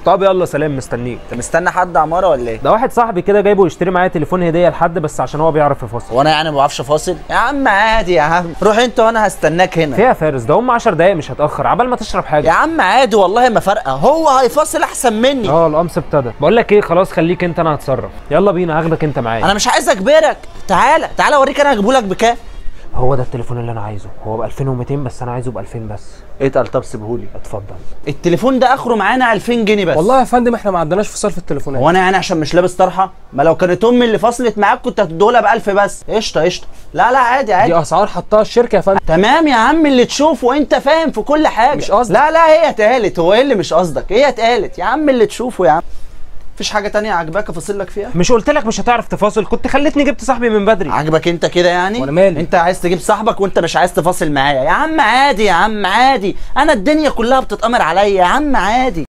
طب يلا سلام مستنيك انت مستني حد عماره ولا ايه ده واحد صاحبي كده جايبه يشتري معايا تليفون هديه لحد بس عشان هو بيعرف يفصل وانا يعني ما بعرفش فاصل يا عم عادي يا عم روح انت وانا هستناك هنا فيها فارس ده هم 10 دقايق مش هتاخر عبال ما تشرب يا حاجه عم عادي والله ما فارقه هو هيفاصل احسن مني اه القمص ابتدى بقول لك ايه خلاص خليك انت انا هتصرف يلا بينا هاخدك انت معايا انا مش عايز اجبرك تعالى تعالى اوريك انا هجيبهولك بكام هو ده التليفون اللي انا عايزه هو ب 2200 بس انا عايزه ب 2000 بس اتقل طب سيبهولي اتفضل التليفون ده اخره معانا 2000 جنيه بس والله يا فندم احنا ما عندناش فصال في التليفونات هو انا يعني عشان مش لابس طرحه ما لو كانت امي اللي فصلت معاك كنت هتديهولها ب 1000 بس قشطه قشطه لا لا عادي عادي دي اسعار حطها الشركه يا فندم تمام يا عم اللي تشوفه انت فاهم في كل حاجه مش قصدك. لا لا هي اتقالت هو ايه اللي مش قصدك هي اتقالت يا عم اللي تشوفه يا عم مفيش حاجه تانية عجباك افصل لك فيها مش قلت لك مش هتعرف تفاصل كنت خليتني جبت صاحبي من بدري عجبك انت كده يعني وانا مالي؟ انت عايز تجيب صاحبك وانت مش عايز تفاصل معايا يا عم عادي يا عم عادي انا الدنيا كلها بتتأمر عليا يا عم عادي